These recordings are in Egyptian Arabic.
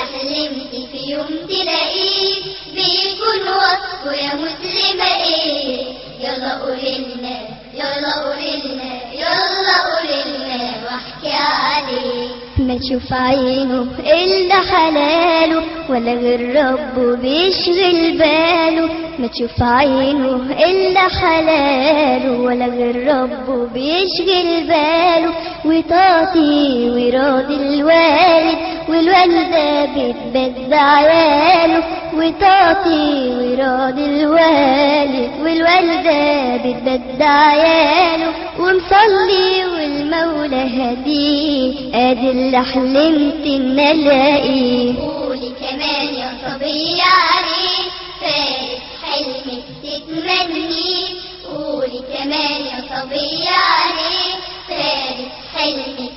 حلمت في يوم تلاقيه بيكون وصفه يا مسلمة ايه يلا قوليلنا يلا قوليلنا يلا قوليلنا واحكي عليه ما تشوف عينه إلا حلاله ولا غير ربه بيشغل باله ما تشوف عينه إلا حلاله ولا غير ربه بيشغل باله وطاطي ويراضي الوالد والوالدة بتبد عياله وطاطي ويراضي الوالد والوالدة بتبد عياله ومصلي والمولى هديه ادي اللي حلمت ان الاقيه قولي كمان يا صبية عليه فارس حلمك تتمني قولي كمان يا صبية عليه فارس حلمك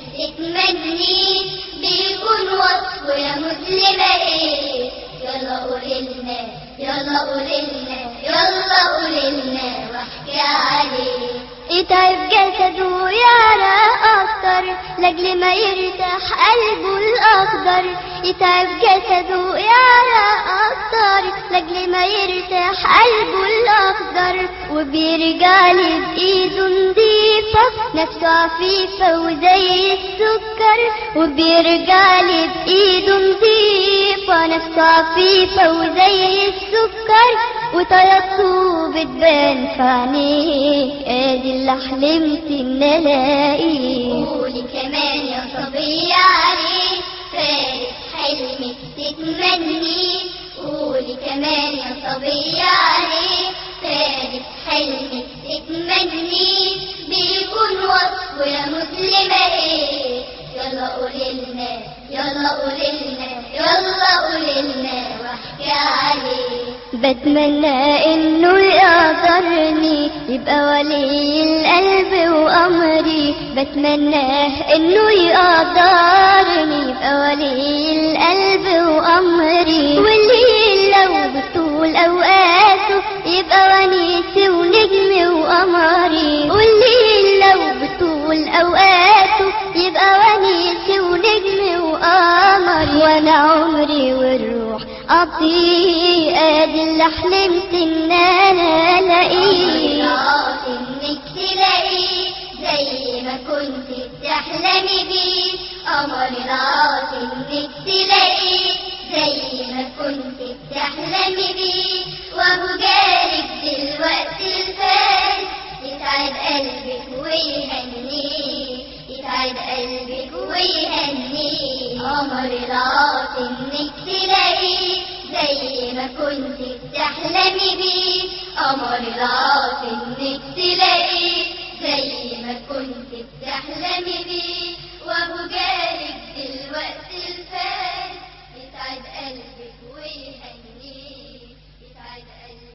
تتمني بيكون وصفه يا مسلمة ايه يلا قوليلنا يلا قوليلنا يلا قوليلنا واحكي عليه يتعب جسده يعرق اكتر لاجل ما يرتاح قلبه الاخضر يتعب جسده يعرق اكتر لاجل ما يرتاح قلبه الاخضر وبيرجع لي بايده نضيفه نفسه عفيفه وزي السكر وبيرجع لي بايده نضيفه نفسه عفيفه وزي السكر وطيبته بتبان في عينيه ادي اللي حلمت ان الاقيه قولي كمان يا صبية عليه فارس حلمك تتمني قولي كمان يا صبية عليه فارس حلمك تتمني بيكون وصفه يا مسلمة ايه يلا قوليلنا يلا قوليلنا يلا قوليلنا واحكي عليه بتمنى انه يقدرني يبقى ولي القلب وامري بتمنى انه يقدرني يبقى ولي القلب وامري واللي لو بطول اوقاته يبقى ونيسي ونجمي وقمري واللي لو بطول اوقاته يبقى ونيسي ونجمي وقمري وانا عمري والروح اقضيه ادي اللي حلمت ان انا الاقيه خلاص انك تلاقيه زي ما كنت بتحلمي بيه قمر العاص انك تلاقيه زي ما كنت بتحلمي بيه وابو جالك دلوقتي الفارس يتعب قلبك ويهنيه يتعب قلبك ويهنيه قمر العاص انك تلاقيه زي ما كنت بتحلمي بيه قمر العاص انك تلاقيه زي ما كنت بتحلمي بيه وابو جالك